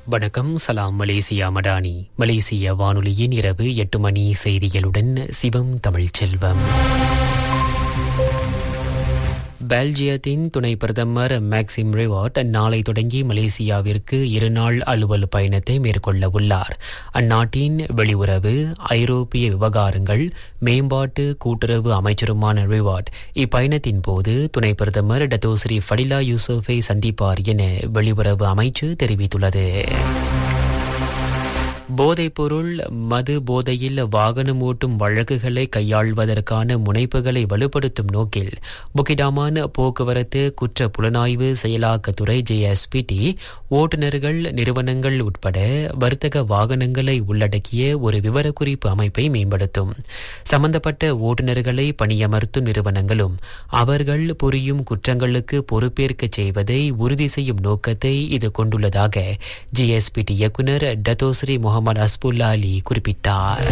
வணக்கம் சலாம் மலேசியா மடானி மலேசிய வானொலியின் இரவு எட்டு மணி செய்திகளுடன் சிவம் தமிழ் செல்வம் பெல்ஜியத்தின் துணை பிரதமர் மேக்சிம் ரிவார்ட் நாளை தொடங்கி மலேசியாவிற்கு இருநாள் அலுவல் பயணத்தை மேற்கொள்ள உள்ளார் அந்நாட்டின் வெளியுறவு ஐரோப்பிய விவகாரங்கள் மேம்பாட்டு கூட்டுறவு அமைச்சருமான ரிவார்ட் இப்பயணத்தின் போது துணை பிரதமர் டத்தோஸ்ரீ ஃபடிலா யூசுஃபை சந்திப்பார் என வெளியுறவு அமைச்சு தெரிவித்துள்ளது போதைப்பொருள் மது போதையில் வாகனம் ஓட்டும் வழக்குகளை கையாள்வதற்கான முனைப்புகளை வலுப்படுத்தும் நோக்கில் புக்கிடாமான் போக்குவரத்து குற்ற புலனாய்வு செயலாக்கத்துறை ஜேஎஸ்பிடி ஓட்டுநர்கள் நிறுவனங்கள் உட்பட வர்த்தக வாகனங்களை உள்ளடக்கிய ஒரு விவரக்குறிப்பு அமைப்பை மேம்படுத்தும் சம்பந்தப்பட்ட ஓட்டுநர்களை பணியமர்த்தும் நிறுவனங்களும் அவர்கள் புரியும் குற்றங்களுக்கு பொறுப்பேற்கச் செய்வதை உறுதி செய்யும் நோக்கத்தை இது கொண்டுள்ளதாக ஜிஎஸ்பிடி இயக்குநர் டத்தோஸ்ரீ முகமது அஸ்புல்லா அலி குறிப்பிட்டார்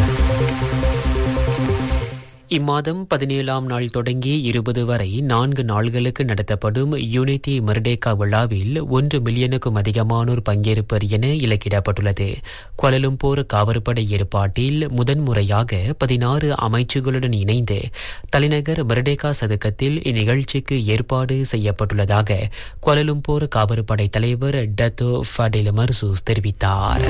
இம்மாதம் பதினேழாம் நாள் தொடங்கி இருபது வரை நான்கு நாள்களுக்கு நடத்தப்படும் யூனிட்டி மர்டேகா விழாவில் ஒன்று மில்லியனுக்கும் அதிகமானோர் பங்கேற்பர் என இலக்கிடப்பட்டுள்ளது கொலலும்போர் காவற்படை ஏற்பாட்டில் முதன்முறையாக பதினாறு அமைச்சுகளுடன் இணைந்து தலைநகர் மர்டேகா சதுக்கத்தில் இந்நிகழ்ச்சிக்கு ஏற்பாடு செய்யப்பட்டுள்ளதாக கொலலும்போர் காவற்படை தலைவர் டத்தோ ஃபடில் மர்சூஸ் தெரிவித்தார்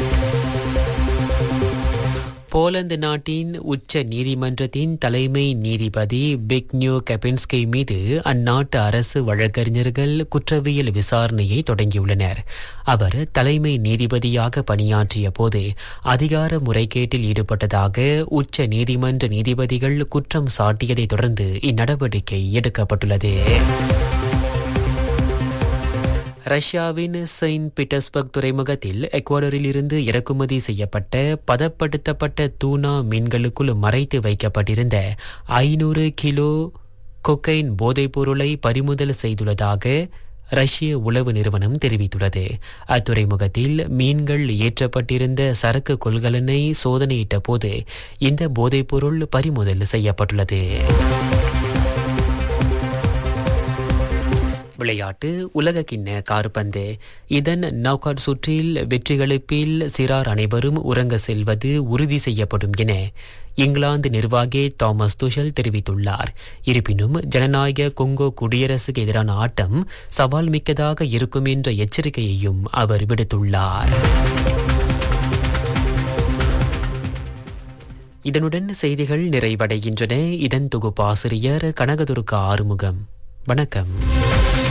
போலந்து நாட்டின் உச்ச நீதிமன்றத்தின் தலைமை நீதிபதி பிக்னியோ கெபின்ஸ்கி மீது அந்நாட்டு அரசு வழக்கறிஞர்கள் குற்றவியல் விசாரணையை தொடங்கியுள்ளனர் அவர் தலைமை நீதிபதியாக பணியாற்றிய போது அதிகார முறைகேட்டில் ஈடுபட்டதாக உச்ச நீதிமன்ற நீதிபதிகள் குற்றம் சாட்டியதை தொடர்ந்து இந்நடவடிக்கை எடுக்கப்பட்டுள்ளது ரஷ்யாவின் செயின்ட் பீட்டர்ஸ்பர்க் துறைமுகத்தில் எக்வாடரில் இருந்து இறக்குமதி செய்யப்பட்ட பதப்படுத்தப்பட்ட தூணா மீன்களுக்குள் மறைத்து வைக்கப்பட்டிருந்த ஐநூறு கிலோ கொக்கைன் போதைப் பொருளை பறிமுதல் செய்துள்ளதாக ரஷ்ய உளவு நிறுவனம் தெரிவித்துள்ளது அத்துறைமுகத்தில் மீன்கள் ஏற்றப்பட்டிருந்த சரக்கு கொள்கலனை சோதனையிட்ட போது இந்த போதைப்பொருள் பறிமுதல் செய்யப்பட்டுள்ளது விளையாட்டு உலக கிண்ண கார்பந்து இதன் நௌகாட் சுற்றில் வெற்றிகளுப்பில் சிறார் அனைவரும் உறங்க செல்வது உறுதி செய்யப்படும் என இங்கிலாந்து நிர்வாகி தாமஸ் துஷல் தெரிவித்துள்ளார் இருப்பினும் ஜனநாயக கொங்கோ குடியரசுக்கு எதிரான ஆட்டம் சவால் மிக்கதாக இருக்கும் என்ற எச்சரிக்கையையும் அவர் விடுத்துள்ளார் இதனுடன் செய்திகள் நிறைவடைகின்றன இதன் தொகுப்பாசிரியர் கனகதுர்கா ஆறுமுகம் வணக்கம்